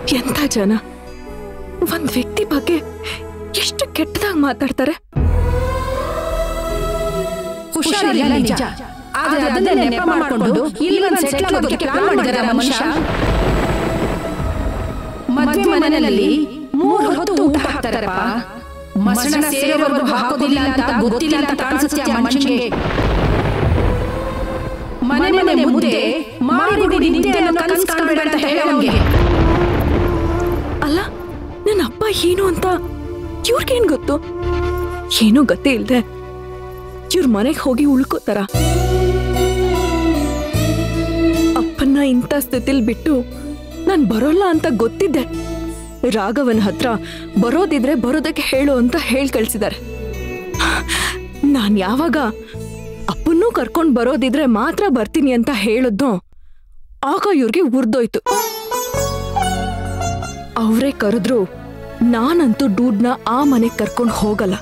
ಎಂಥ ಜನ ಒಂದ್ ವ್ಯಕ್ತಿ ಬಗ್ಗೆ ಎಷ್ಟು ಕೆಟ್ಟದಾಗಿ ಮಾತಾಡ್ತಾರೆ ಹುಷಾರಿಲ್ಲ ನಿಜ ಆದ್ರೆ ಅದನ್ನೇ ನೆಪ ಮಾಡ್ಕೊಂಡು ಇಲ್ಲಿ ಒಂದು ಸೆಟ್ಲ್ ಆಗೋದಕ್ಕೆ ಪ್ಲಾನ್ ಮಾಡಿದಾರೆ ಆ ಮನುಷ್ಯ ಮದ್ವೆ ಮನೆಯಲ್ಲಿ ಮೂರು ಹೊತ್ತು ಊಟ ಹಾಕ್ತಾರಪ್ಪ ಮಸಣ ಸೇರೋವರೆಗೂ ಹಾಕೋದಿಲ್ಲ ಅಂತ ಗೊತ್ತಿಲ್ಲ ಅಂತ ಕಾಣಿಸುತ್ತೆ ಆ ಮನುಷ್ಯನಿಗೆ ಮನೆ ಮನೆ ಮುದ್ದೆ ಮಾಡಿ ಕುಡಿ ನಿದ್ದೆ ಅನ್ನೋ ಕನಸು ಕಾಣಬೇಡ ಅಂತ ಹೇಳಿ ಅವನಿಗೆ ಅಲ್ಲ ನನ್ನ ಅಪ್ಪ ಏನು ಅಂತ ಇವ್ರಿಗೇನ್ ಗೊತ್ತು ಏನೂ ಗೊತ್ತೇ ಇಲ್ದೆ ಇವ್ರ ಮನೆಗೆ ಹೋಗಿ ಉಳ್ಕೋತಾರ ಅಪ್ಪನ್ನ ಇಂಥ ಸ್ಥಿತಿಲ್ ಬಿಟ್ಟು ನಾನ್ ಬರೋಲ್ಲ ಅಂತ ಗೊತ್ತಿದ್ದೆ ರಾಘವನ್ ಹತ್ರ ಬರೋದಿದ್ರೆ ಬರೋದಕ್ಕೆ ಹೇಳು ಅಂತ ಹೇಳ್ ಕಳ್ಸಿದಾರೆ ನಾನ್ ಯಾವಾಗ ಅಪ್ಪನ್ನೂ ಕರ್ಕೊಂಡ್ ಬರೋದಿದ್ರೆ ಮಾತ್ರ ಬರ್ತೀನಿ ಅಂತ ಹೇಳಿದ್ನೋ ಆಗ ಇವ್ರಿಗೆ ಉರ್ದೋಯ್ತು ಅವರೇ ಕರೆದ್ರು ನಾನಂತೂ ಡೂಡ್ನ ಆ ಮನೆಗೆ ಕರ್ಕೊಂಡು ಹೋಗಲ್ಲ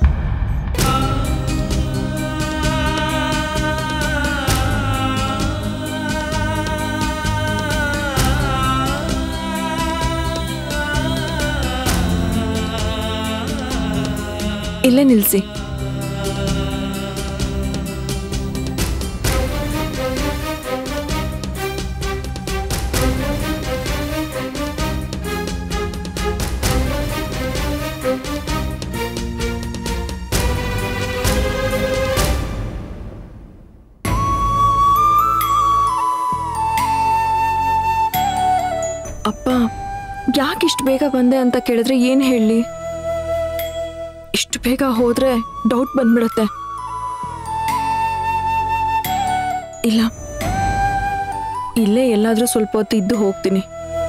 ಇಲ್ಲೇ ನಿಲ್ಸಿ ಅಪ್ಪ ಯಾಕೆ ಇಷ್ಟು ಬೇಗ ಬಂದೆ ಅಂತ ಕೇಳಿದ್ರೆ ಏನ್ ಹೇಳಿ ಇಷ್ಟು ಬೇಗ ಹೋದ್ರೆ ಡೌಟ್ ಬಂದ್ಬಿಡತ್ತೆ ಇಲ್ಲ ಇಲ್ಲೇ ಎಲ್ಲಾದ್ರೂ ಸ್ವಲ್ಪ ಹೊತ್ತು ಇದ್ದು ಹೋಗ್ತೀನಿ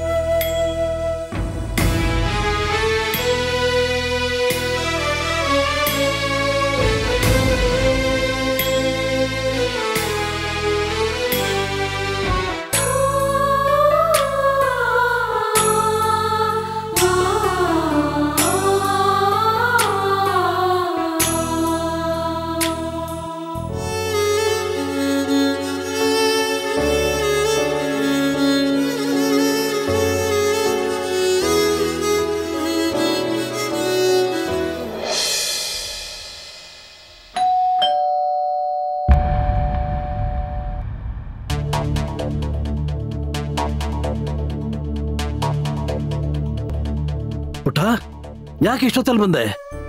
ಪುಟ ಯಾಕೆ ಇಷ್ಟೊತ್ತಲ್ಲಿ ಬಂದೆ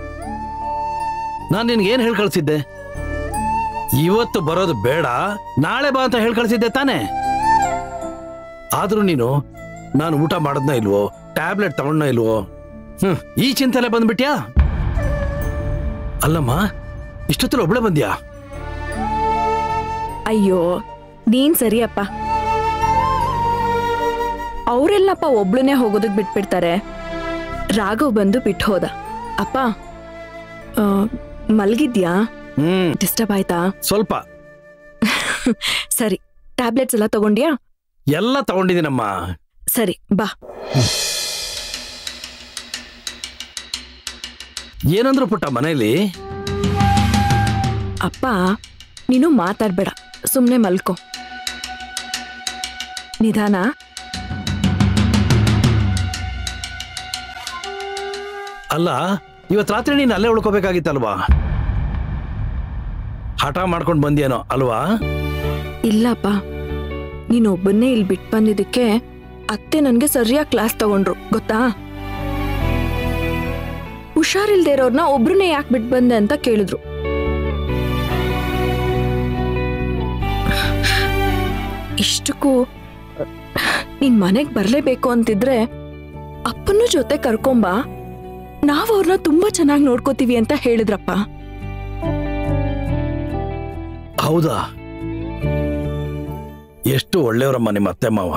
ನಾನು ನಿನ್ಗೆ ಏನ್ ಹೇಳಿ ಕಳ್ಸಿದ್ದೆ ಇವತ್ತು ಬರೋದು ಬೇಡ ನಾಳೆ ಬಾ ಅಂತ ಹೇಳಿ ಕಳ್ಸಿದ್ದೆ ತಾನೇ ಆದ್ರೂ ನೀನು ನಾನು ಊಟ ಮಾಡದ್ನ ಇಲ್ವೋ ಟ್ಯಾಬ್ಲೆಟ್ ತಗೊಂಡ ಇಲ್ವೋ ಹ್ಮ್ ಈ ಚಿಂತೆಲೆ ಬಂದ್ಬಿಟ್ಯಾ ಅಲ್ಲಮ್ಮ ಇಷ್ಟೊತ್ತಲ್ಲಿ ಒಬ್ಳೆ ಬಂದ್ಯಾ ಅಯ್ಯೋ ನೀನ್ ಸರಿಯಪ್ಪ ಅವರೆಲ್ಲಪ್ಪ ಒಬ್ಳನ್ನೇ ಹೋಗೋದಕ್ ಬಿಟ್ಬಿಡ್ತಾರೆ ರಾಘವ್ ಬಂದು ಬಿಟ್ಟು ಹೋದ ಅಪ್ಪ ಆ, ಮಲ್ಗಿದ್ಯಾ ಹ್ಮ್ ಡಿಸ್ಟರ್ಬ್ ಆಯ್ತಾ ಸ್ವಲ್ಪ ಸರಿ ಟ್ಯಾಬ್ಲೆಟ್ಸ್ ಎಲ್ಲ ತಗೊಂಡ್ಯಾ ಎಲ್ಲ ತಗೊಂಡಿದ್ದೀನಮ್ಮ ಸರಿ ಬಾ ಏನಂದ್ರು ಪುಟ್ಟ ಮನೇಲಿ ಅಪ್ಪ ನೀನು ಮಾತಾಡ್ಬೇಡ ಸುಮ್ಮನೆ ಮಲ್ಕೋ ನಿಧಾನ ಅಲ್ಲ ಇವತ್ ರಾತ್ರಿ ನೀನು ಅಲ್ಲೇ ಉಳ್ಕೋಬೇಕಾಗಿತ್ತಲ್ವಾ ಹಠ ಮಾಡ್ಕೊಂಡು ಬಂದ್ಯೇನೋ ಅಲ್ವಾ ಇಲ್ಲಪ್ಪ ನೀನು ಒಬ್ಬನ್ನೇ ಇಲ್ಲಿ ಬಿಟ್ಟು ಬಂದಿದ್ದಕ್ಕೆ ಅತ್ತೆ ನನಗೆ ಸರಿಯಾಗಿ ಕ್ಲಾಸ್ ತಗೊಂಡ್ರು ಗೊತ್ತಾ ಹುಷಾರಿಲ್ದೇ ಇರೋರ್ನ ಒಬ್ರನ್ನೇ ಯಾಕೆ ಬಿಟ್ಟು ಬಂದೆ ಅಂತ ಕೇಳಿದ್ರು ಇಷ್ಟಕ್ಕೂ ನಿನ್ ಮನೆಗ್ ಬರ್ಲೇಬೇಕು ಅಂತಿದ್ರೆ ಅಪ್ಪನೂ ಜೊತೆ ಕರ್ಕೊಂಬ ನಾವ್ ಅವ್ರನ್ನ ತುಂಬಾ ಚೆನ್ನಾಗಿ ನೋಡ್ಕೋತೀವಿ ಅಂತ ಹೇಳಿದ್ರಪ್ಪ ಹೌದಾ ಎಷ್ಟು ಒಳ್ಳೆಯವರಮ್ಮ ನಿಮ್ಮ ಅತ್ತೆ ಮಾವ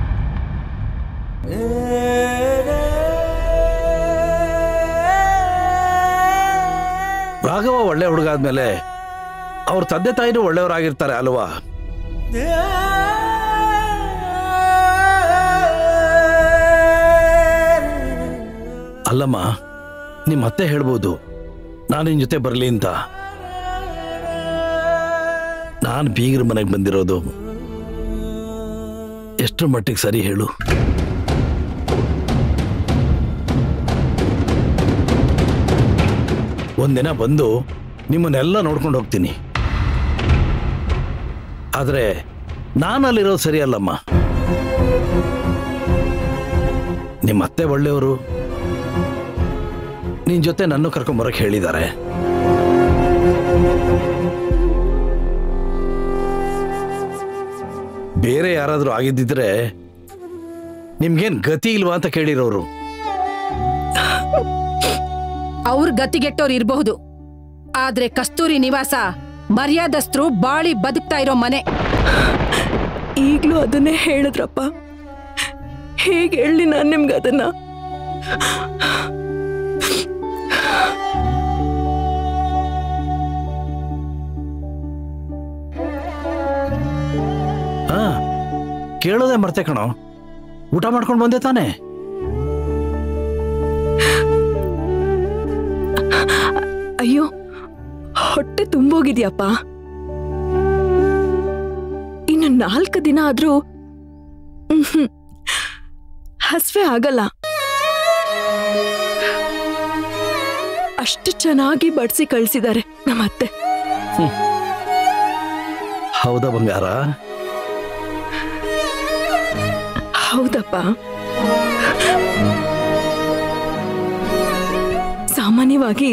ರಾಘವ ಒಳ್ಳೆ ಹುಡುಗ ಆದ್ಮೇಲೆ ಅವ್ರ ತಂದೆ ತಾಯಿನೂ ಒಳ್ಳೆಯವರಾಗಿರ್ತಾರೆ ಅಲ್ವಾ ಅಲ್ಲಮ್ಮ ನಿಮ್ಮ ಅತ್ತೆ ಹೇಳ್ಬೋದು ನಾನು ನಿನ್ ಜೊತೆ ಬರಲಿ ಅಂತ ನಾನು ಬೀಗರ ಮನೆಗೆ ಬಂದಿರೋದು ಎಷ್ಟರ ಮಟ್ಟಿಗೆ ಸರಿ ಹೇಳು ಒಂದಿನ ಬಂದು ನಿಮ್ಮನ್ನೆಲ್ಲ ನೋಡ್ಕೊಂಡು ಹೋಗ್ತೀನಿ ಆದರೆ ನಾನು ಅಲ್ಲಿರೋದು ಸರಿಯಲ್ಲಮ್ಮ ನಿಮ್ಮ ಅತ್ತೆ ಒಳ್ಳೆಯವರು ನಿನ್ ಜೊತೆ ನನ್ನ ಕರ್ಕೊಂಬರಕ್ಕೆ ಹೇಳಿದ್ದಾರೆ ಬೇರೆ ಯಾರಾದರೂ ಆಗಿದ್ದಿದ್ರೆ ನಿಮ್ಗೇನ್ ಗತಿ ಇಲ್ವಾ ಅಂತ ಕೇಳಿರೋರು ಅವ್ರ ಗತಿಗೆಟ್ಟೋರ್ ಇರಬಹುದು ಆದ್ರೆ ಕಸ್ತೂರಿ ನಿವಾಸ ಮರ್ಯಾದಸ್ಥರು ಬಾಳಿ ಬದುಕ್ತಾ ಇರೋ ಮನೆ ಈಗ್ಲೂ ಅದನ್ನೇ ಹೇಳಿದ್ರಪ್ಪ ಹೇಗೆ ಹೇಳಿ ನಾನು ನಿಮ್ಗೆ ಅದನ್ನ ಹಾ ಕೇಳೋದೇ ಮರ್ತೆ ಕಣೋ ಊಟ ಮಾಡ್ಕೊಂಡು ಬಂದೆ ತಾನೆ ಅಯ್ಯೋ ಹೊಟ್ಟೆ ತುಂಬೋಗಿದ್ಯಪ್ಪ ಇನ್ನು ನಾಲ್ಕು ದಿನ ಆದ್ರೂ ಮ್ಹ್ಮ್. ಹಸ್ವೆ ಆಗಲ್ಲ ಅಷ್ಟು ಚೆನ್ನಾಗಿ ಬಡಿಸಿ ಕಳ್ಸಿದ್ದಾರೆ ನಮ್ಮ ಅತ್ತೆ ಹೌದಾ ಬಂಗಾರ ಹೌದಪ್ಪ ಸಾಮಾನ್ಯವಾಗಿ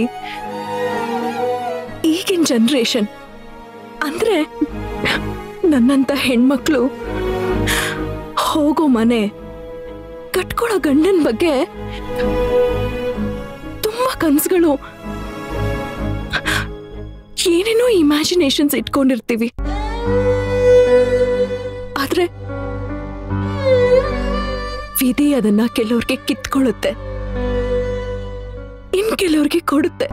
ಈಗಿನ ಜನರೇಷನ್ ಅಂದ್ರೆ ನನ್ನಂತ ಹೆಣ್ಮಕ್ಳು ಹೋಗೋ ಮನೆ ಕಟ್ಕೊಳ್ಳೋ ಗಂಡನ ಬಗ್ಗೆ ತುಂಬಾ ಕನ್ಸುಗಳು ಏನೇನೋ ಇಮ್ಯಾಜಿನೇಷನ್ಸ್ ಇಟ್ಕೊಂಡಿರ್ತೀವಿ ಆದ್ರೆ ವಿಧಿ ಅದನ್ನ ಕೆಲವ್ರಿಗೆ ಕಿತ್ಕೊಳ್ಳುತ್ತೆ ಇನ್ ಕೆಲವ್ರಿಗೆ ಕೊಡುತ್ತೆ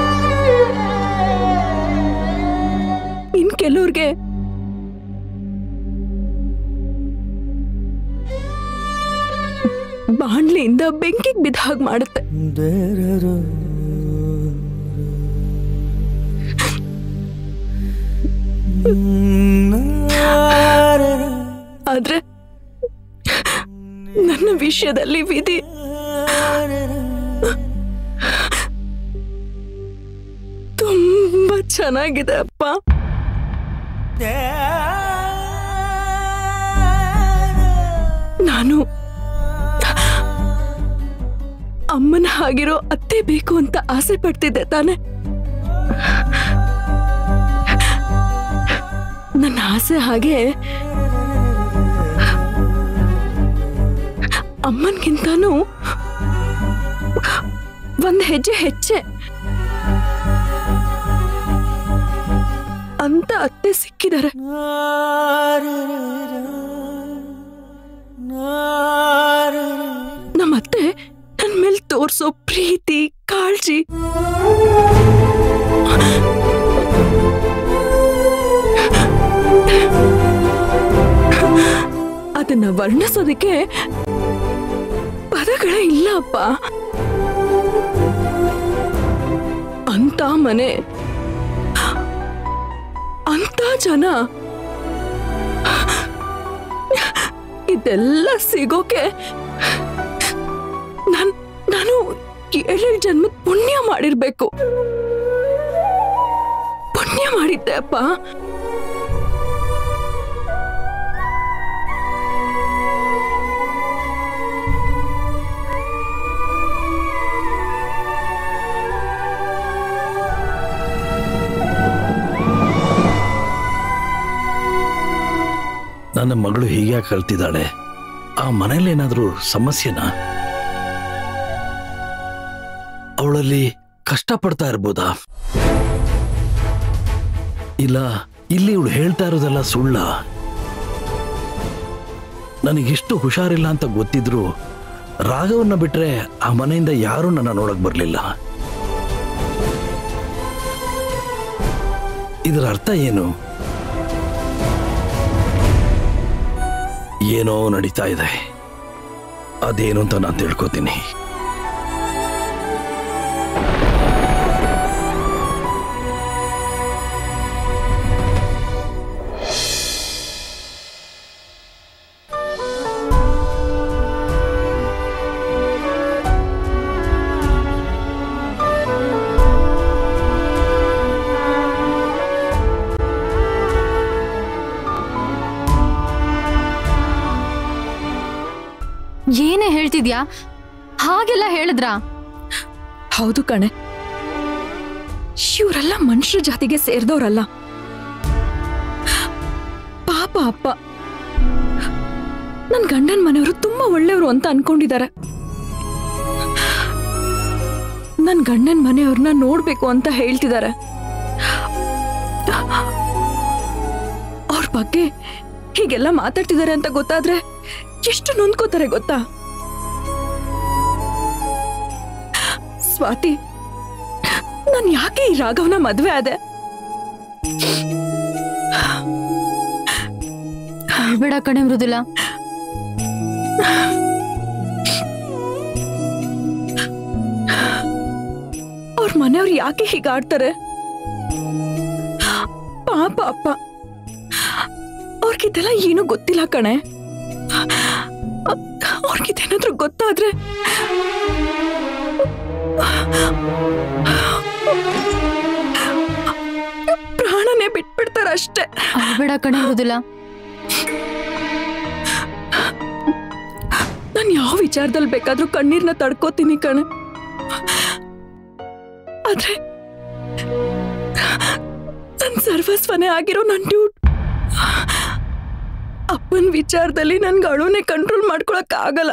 ಇನ್ ಕೆಲವ್ರಿಗೆ ಬಾಣ್ಲಿಯಿಂದ ಬೆಂಕಿಗೆ ಬಿದ್ದ ಹಾಗೆ ಮಾಡುತ್ತೆ ಆದ್ರೆ ನನ್ನ ವಿಷಯದಲ್ಲಿ ವಿಧಿ ತುಂಬಾ ಚೆನ್ನಾಗಿದೆ ಅಪ್ಪ ನಾನು ಅಮ್ಮನ ಹಾಗಿರೋ ಅತ್ತೆ ಬೇಕು ಅಂತ ಆಸೆ ಪಡ್ತಿದ್ದೆ ತಾನೆ ನನ್ನ ಆಸೆ ಹಾಗೆ ಅಮ್ಮನ್ಗಿಂತಾನು ಒಂದ್ ಹೆಜ್ಜೆ ಹೆಚ್ಚೆ ಅಂತ ಅತ್ತೆ ಸಿಕ್ಕಿದ್ದಾರೆ ನಮ್ಮ ಅತ್ತೆ ನನ್ ಮೇಲ್ ತೋರ್ಸೋ ಪ್ರೀತಿ ಕಾಳಜಿ ಅದನ್ನ ವರ್ಣಿಸೋದಕ್ಕೆ ಪದಗಳೇ ಇಲ್ಲ ಅಪ್ಪ ಅಂತ ಮನೆ ಅಂತ ಜನ ಇದೆಲ್ಲ ಸಿಗೋಕೆ ನಾನ್ ನಾನು ಏಳೇಳು ಜನ್ಮ ಪುಣ್ಯ ಮಾಡಿರ್ಬೇಕು ಪುಣ್ಯ ಮಾಡಿದ್ದೆ ಅಪ್ಪ ನನ್ನ ಮಗಳು ಹೀಗೆ ಕಲ್ತಿದ್ದಾಳೆ ಆ ಮನೇಲಿ ಏನಾದ್ರೂ ಸಮಸ್ಯೆನಾ ಅವಳಲ್ಲಿ ಕಷ್ಟಪಡ್ತಾ ಇರ್ಬೋದಾ ಇಲ್ಲ ಇಲ್ಲಿ ಇವಳು ಹೇಳ್ತಾ ಇರೋದೆಲ್ಲ ಸುಳ್ಳ ನನಗೆಷ್ಟು ಹುಷಾರಿಲ್ಲ ಅಂತ ಗೊತ್ತಿದ್ರು ರಾಘವನ್ನ ಬಿಟ್ರೆ ಆ ಮನೆಯಿಂದ ಯಾರೂ ನನ್ನ ನೋಡಕ್ ಬರ್ಲಿಲ್ಲ ಇದರ ಅರ್ಥ ಏನು ಏನೋ ನಡೀತಾ ಇದೆ ಅದೇನು ಅಂತ ನಾನು ತಿಳ್ಕೊತೀನಿ ಏನೇ ಹೇಳ್ತಿದ್ಯಾ ಹಾಗೆಲ್ಲ ಹೇಳಿದ್ರಾ ಹೌದು ಕಣೆ ಇವರೆಲ್ಲ ಮನುಷ್ಯ ಜಾತಿಗೆ ಸೇರಿದವರಲ್ಲ ಪಾಪ ಅಪ್ಪ ನನ್ ಗಂಡನ್ ಮನೆಯವರು ತುಂಬಾ ಒಳ್ಳೆಯವರು ಅಂತ ಅನ್ಕೊಂಡಿದ್ದಾರೆ ನನ್ ಗಂಡನ್ ಮನೆಯವ್ರನ್ನ ನೋಡ್ಬೇಕು ಅಂತ ಹೇಳ್ತಿದ್ದಾರೆ ಅವ್ರ ಬಗ್ಗೆ ಹೀಗೆಲ್ಲ ಮಾತಾಡ್ತಿದ್ದಾರೆ ಅಂತ ಗೊತ್ತಾದ್ರೆ ಎಷ್ಟು ನೊಂದ್ಕೋತಾರೆ ಗೊತ್ತಾ ಸ್ವಾತಿ ನಾನ್ ಯಾಕೆ ಈ ರಾಘವನ ಮದ್ವೆ ಆದೆ ಅಳ್ಬೇಡ ಕಣೆ ಮೃದುಲ ಅವ್ರ ಮನೆಯವ್ರು ಯಾಕೆ ಹೀಗಾಡ್ತಾರೆ ಪಾಪ ಅಪ್ಪ ಅವ್ರಿಗಿದೆಲ್ಲ ಏನೂ ಗೊತ್ತಿಲ್ಲ ಕಣೆ ಅವ್ರಿಗಿದೇನಾದ್ರೂ ಗೊತ್ತಾದ್ರೆ ಪ್ರಾಣನೇ ಬಿಟ್ಬಿಡ್ತಾರ ಅಷ್ಟೇ ಅಳ್ಬೇಡ ಕಣೆ ಮೃದುಲ ನಾನು ಯಾವ ವಿಚಾರದಲ್ಲಿ ಬೇಕಾದ್ರೂ ಕಣ್ಣೀರ್ನ ತಡ್ಕೋತೀನಿ ಕಣೆ ಆದ್ರೆ ನನ್ ಸರ್ವಸ್ವನೇ ಆಗಿರೋ ನನ್ ಡ್ಯೂಟ್ ಅಪ್ಪನ ವಿಚಾರದಲ್ಲಿ ನನ್ಗೆ ಅಳುನೇ ಕಂಟ್ರೋಲ್ ಮಾಡ್ಕೊಳಕ್ ಆಗಲ್ಲ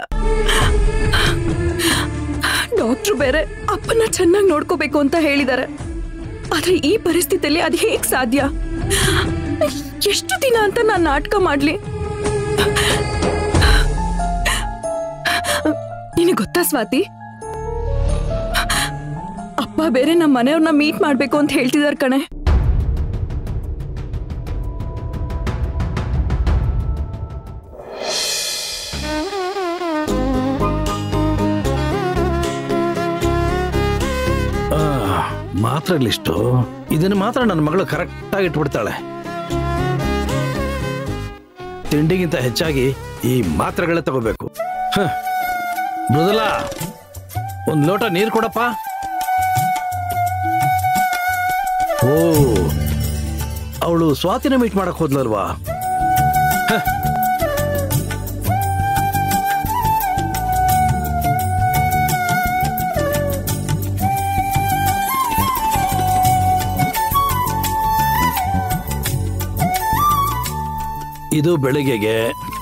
ಡಾಕ್ಟ್ರು ಬೇರೆ ಅಪ್ಪನ ಚೆನ್ನಾಗಿ ನೋಡ್ಕೋಬೇಕು ಅಂತ ಹೇಳಿದ್ದಾರೆ ಆದ್ರೆ ಈ ಪರಿಸ್ಥಿತಿಯಲ್ಲಿ ಅದು ಹೇಗ್ ಸಾಧ್ಯ ಎಷ್ಟು ದಿನ ಅಂತ ನಾನು ನಾಟಕ ಮಾಡ್ಲಿ ನಿನಗೆ ಗೊತ್ತಾ ಸ್ವಾತಿ ಅಪ್ಪ ಬೇರೆ ನಮ್ಮ ಮನೆಯವ್ರನ್ನ ಮೀಟ್ ಮಾಡ್ಬೇಕು ಅಂತ ಹೇಳ್ತಿದಾರೆ ಕಣೆ ಆ, ಮಾತ್ರೆ ಲಿಸ್ಟು ಇದನ್ನು ಮಾತ್ರ ನನ್ನ ಮಗಳು ಕರೆಕ್ಟಾಗಿ ಇಟ್ಬಿಡ್ತಾಳೆ ತಿಂಡಿಗಿಂತ ಹೆಚ್ಚಾಗಿ ಈ ಮಾತ್ರೆಗಳೇ ತಗೋಬೇಕು ಹ. ಮೃದುಲಾ ಒಂದು ಲೋಟ ನೀರು ಕೊಡಪ್ಪ ಓ ಅವಳು ಸ್ವಾತಿನ ಮೀಟ್ ಮಾಡಕ್ ಹೋದ್ಲಲ್ವಾ ಹ. ಇದು ಬೆಳಿಗ್ಗೆಗೆ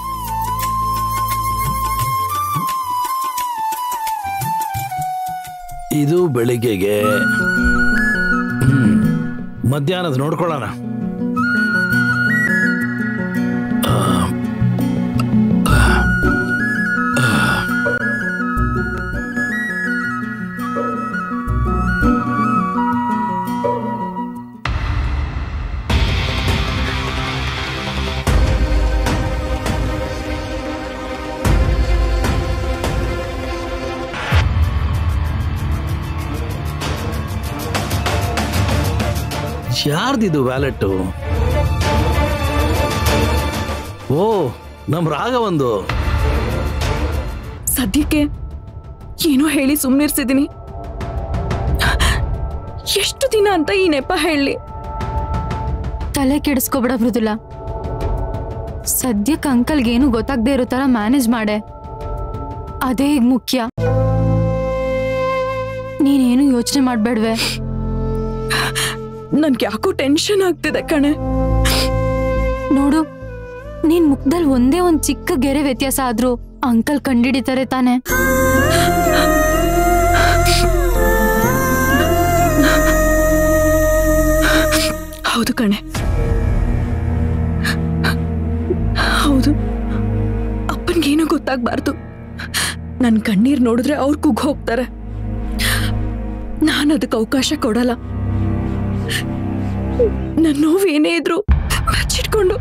ಇದು ಬೆಳಿಗ್ಗೆಗೆ ಹ್ಮ್. ಮಧ್ಯಾಹ್ನದ ನೋಡ್ಕೊಳ್ಳೋಣ ಆ. ಆ. ಯಾರ್ದಿದು ವ್ಯಾಲೆಟ್ಟು ಓ ನಮ್ ರಾಘವಂದು ಸದ್ಯಕ್ಕೆ ಏನೋ ಹೇಳಿ ಸುಮ್ಮನಿರ್ಸಿದೀನಿ ಎಷ್ಟು ದಿನ ಅಂತ ಈ ನೆಪ ಹೇಳಿ ತಲೆ ಕೆಡಿಸ್ಕೊಬೇಡ ಮೃದುಲ ಸದ್ಯಕ್ಕೆ ಅಂಕಲ್ಗೆ ಏನು ಗೊತ್ತಾಗದೆ ಇರೋ ತರ ಮ್ಯಾನೇಜ್ ಮಾಡೆ ಅದೇ ಈಗ ಮುಖ್ಯ ನೀನೇನು ಯೋಚನೆ ಮಾಡ್ಬೇಡ್ವೆ ನನ್ಗೆ ಯಾಕೋ ಟೆನ್ಷನ್ ಆಗ್ತಿದೆ ಕಣೆ ನೋಡು ನೀನ್ ಮುಖದಲ್ಲಿ ಒಂದೇ ಒಂದ್ ಚಿಕ್ಕ ಗೆರೆ ವ್ಯತ್ಯಾಸ ಆದ್ರೂ ಅಂಕಲ್ ಕಂಡಿಡಿತಾರೆ ತಾನೆ ಹೌದು ಕಣೆ ಹೌದು ಅಪ್ಪನ್ಗೇನು ಗೊತ್ತಾಗ್ಬಾರ್ದು ನನ್ ಕಣ್ಣೀರ್ ನೋಡಿದ್ರೆ ಅವ್ರು ಕುಗ್ ಹೋಗ್ತಾರೆ ನಾನು ಅದಕ್ಕೆ ಅವಕಾಶ ಕೊಡಲ್ಲ ನನ್ನ ನೋವು ಏನೇ ಇದ್ರು ಬಚ್ಚಿಟ್ಕೊಂಡು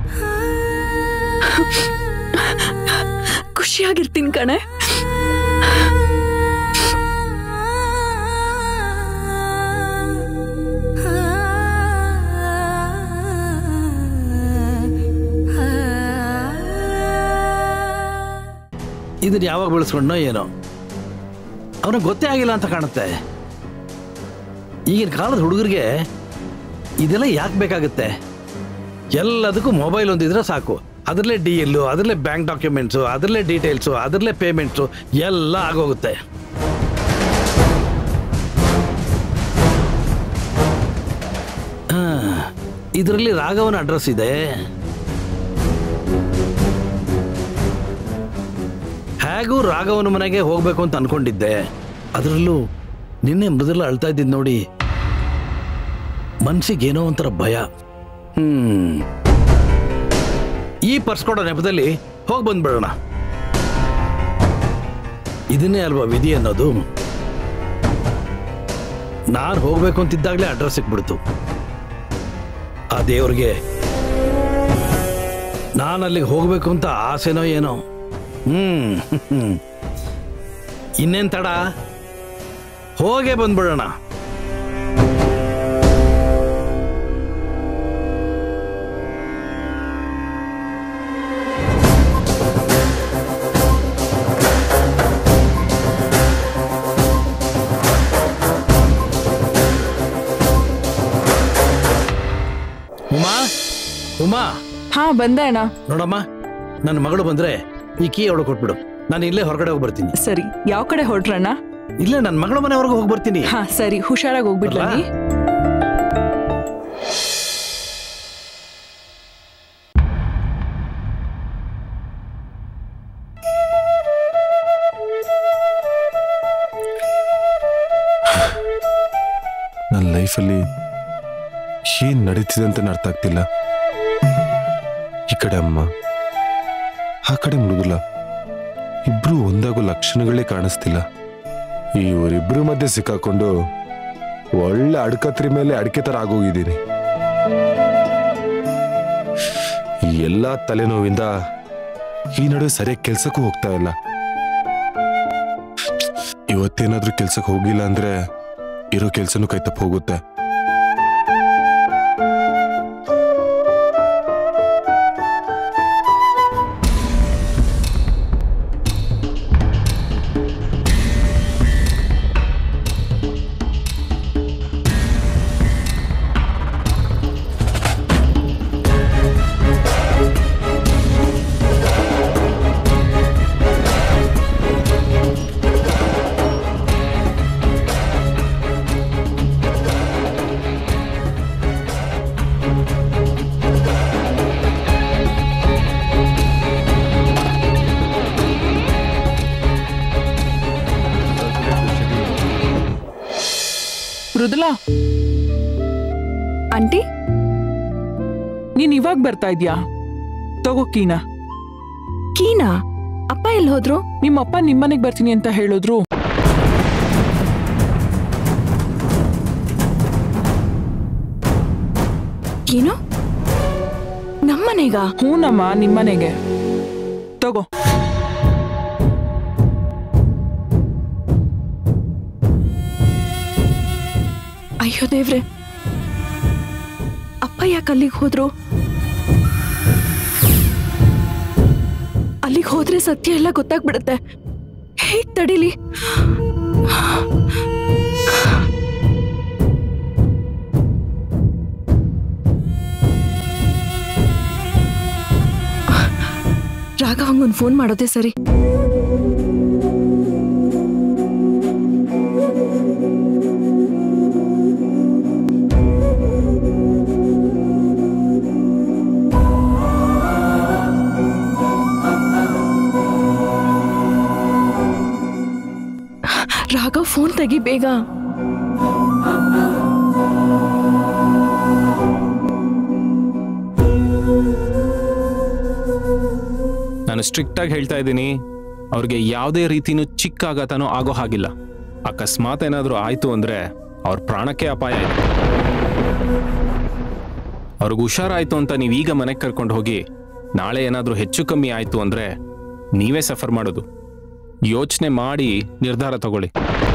ಖುಷಿಯಾಗಿರ್ತೀನಿ ಕಣೆ ಇದನ್ನ ಯಾವಾಗ ಬೆಳೆಸ್ಕೊಂಡೋ ಏನೋ ಅವನಿಗೆ ಗೊತ್ತೇ ಆಗಿಲ್ಲ ಅಂತ ಕಾಣುತ್ತೆ ಈಗಿನ ಕಾಲದ ಹುಡುಗರಿಗೆ ಇದೆಲ್ಲ ಯಾಕೆ ಬೇಕಾಗುತ್ತೆ ಎಲ್ಲದಕ್ಕೂ ಮೊಬೈಲ್ ಒಂದಿದ್ರೆ ಸಾಕು ಅದರಲ್ಲೇ ಡಿ ಎಲ್ಲು ಅದರಲ್ಲೇ ಬ್ಯಾಂಕ್ ಡಾಕ್ಯುಮೆಂಟ್ಸು ಅದರಲ್ಲೇ ಡೀಟೇಲ್ಸು ಅದರಲ್ಲೇ ಪೇಮೆಂಟ್ಸು ಎಲ್ಲ ಆಗೋಗುತ್ತೆ ಇದರಲ್ಲಿ ರಾಘವನ ಅಡ್ರೆಸ್ ಇದೆ ಹೇಗೂ ರಾಘವನ ಮನೆಗೆ ಹೋಗ್ಬೇಕು ಅಂತ ಅನ್ಕೊಂಡಿದ್ದೆ ಅದರಲ್ಲೂ ನಿನ್ನೆ ಮೃದುಲ ಅಳ್ತಾ ಇದ್ದಿದ್ದು ನೋಡಿ ಮನ್ಸಿಗೆ ಏನೋ ಒಂಥರ ಭಯ ಹ್ಮ್ ಈ ಪರ್ಸ್ ಕೊಡೋ ನೆಪದಲ್ಲಿ ಹೋಗಿ ಬಂದ್ಬಿಡೋಣ ಇದನ್ನೇ ಅಲ್ವಾ ವಿಧಿ ಅನ್ನೋದು ನಾನು ಹೋಗ್ಬೇಕು ಅಂತಿದ್ದಾಗಲೇ ಅಡ್ರೆಸ್ ಸಿಕ್ಬಿಡ್ತು ಆ ದೇವ್ರಿಗೆ ನಾನು ಅಲ್ಲಿಗೆ ಹೋಗ್ಬೇಕು ಅಂತ ಆಸೆನೋ ಏನೋ ಹ್ಮ್ ಹ್ಮ್. ಇನ್ನೇನ್ ತಡ ಹೋಗೇ ಬಂದ್ಬಿಡೋಣ ಉಮಾ ಉಮಾ ಹಾ ಬಂದೆ ಅಣ್ಣ ನೋಡಮ್ಮ ನನ್ನ ಮಗಳು ಬಂದ್ರೆ ಈ ಕೀ ಅವಳು ಕೊಟ್ಬಿಡು ನಾನು ಇಲ್ಲೇ ಹೊರಗಡೆ ಹೋಗಿ ಬರ್ತೀನಿ ಸರಿ ಯಾವ ಕಡೆ ಹೊರಟ್ರಣ್ಣ ಇಲ್ಲೇ ನನ್ನ ಮಗಳ ಮನೆವರೆಗೂ ಹೋಗಿ ಬರ್ತೀನಿ ಹಾ ಸರಿ ಹುಷಾರಾಗಿ ಹೋಗ್ಬಿಡ್ಲ ಬರ್ಲಾ? ನನ್ನ ಲೈಫಲ್ಲಿ ಏನ್ ನಡೀತಿದೆ ಅಂತ ಅರ್ಥ ಆಗ್ತಿಲ್ಲ ಈ ಕಡೆ ಅಮ್ಮ ಆ ಕಡೆ ಮೃದುಲ ಇಬ್ರು ಒಂದಾಗೋ ಲಕ್ಷಣಗಳೇ ಕಾಣಿಸ್ತಿಲ್ಲ ಇವರಿಬ್ರು ಮಧ್ಯೆ ಸಿಕ್ಕಾಕೊಂಡು ಒಳ್ಳೆ ಅಡ್ಕತ್ರಿ ಮೇಲೆ ಅಡಿಕೆ ತರ ಆಗೋಗಿದ್ದೀನಿ ಈ ಎಲ್ಲಾ ತಲೆನೋವಿಂದ ಈ ನಡುವೆ ಸರಿಯಾಗಿ ಕೆಲ್ಸಕ್ಕೂ ಹೋಗ್ತಾ ಇಲ್ಲ ಇವತ್ತೇನಾದ್ರೂ ಕೆಲ್ಸಕ್ಕೆ ಹೋಗಿಲ್ಲ ಅಂದ್ರೆ ಇರೋ ಕೆಲ್ಸನೂ ಕೈ ತಪ್ಪ ಹೋಗುತ್ತೆ ಮೃದುಲಾ ಆಂಟಿ ನೀನ್ ಇವಾಗ ಬರ್ತಾ ಇದ್ಯಾ ತಗೋ ಕೀನಾ ಕೀನಾ ಅಪ್ಪ ಎಲ್ಲಿ ಹೋದ್ರು ನಿಮ್ಮಪ್ಪ ನಿಮ್ಮನೆಗ್ ಬರ್ತೀನಿ ಅಂತ ಹೇಳಿದ್ರು ಏನು ನಮ್ಮನೆಗ ಹೂನಮ್ಮ ನಿಮ್ಮನೆಗೆ ತಗೋ ಅಯ್ಯೋ ದೇವ್ರೆ ಅಪ್ಪ ಯಾಕೆ ಅಲ್ಲಿಗೆ ಹೋದ್ರು ಅಲ್ಲಿಗೆ ಹೋದ್ರೆ ಸತ್ಯ ಎಲ್ಲ ಗೊತ್ತಾಗ್ಬಿಡುತ್ತೆ ಹೇಗ್ ತಡೀಲಿ ರಾಘವಂಗೊಂದು ಫೋನ್ ಮಾಡೋದೇ ಸರಿ ರಾಘವ್ ಫೋನ್ ತೆಗಿ ಬೇಗ ನಾನು ಸ್ಟ್ರಿಕ್ಟ್ ಆಗಿ ಹೇಳ್ತಾ ಇದ್ದೀನಿ ಅವ್ರಿಗೆ ಯಾವುದೇ ರೀತಿನೂ ಚಿಕ್ಕ ಆಘಾತನೂ ಆಗೋ ಹಾಗಿಲ್ಲ ಅಕಸ್ಮಾತ್ ಏನಾದರೂ ಆಯ್ತು ಅಂದ್ರೆ ಅವ್ರ ಪ್ರಾಣಕ್ಕೆ ಅಪಾಯ ಇದೆ ಅವ್ರಿಗೆ ಹುಷಾರಾಯ್ತು ಅಂತ ನೀವು ಈಗ ಮನೆಗೆ ಕರ್ಕೊಂಡು ಹೋಗಿ ನಾಳೆ ಏನಾದರೂ ಹೆಚ್ಚು ಕಮ್ಮಿ ಆಯ್ತು ಅಂದ್ರೆ ನೀವೇ ಸಫರ್ ಮಾಡೋದು ಯೋಚನೆ ಮಾಡಿ ನಿರ್ಧಾರ ತಗೊಳ್ಳಿ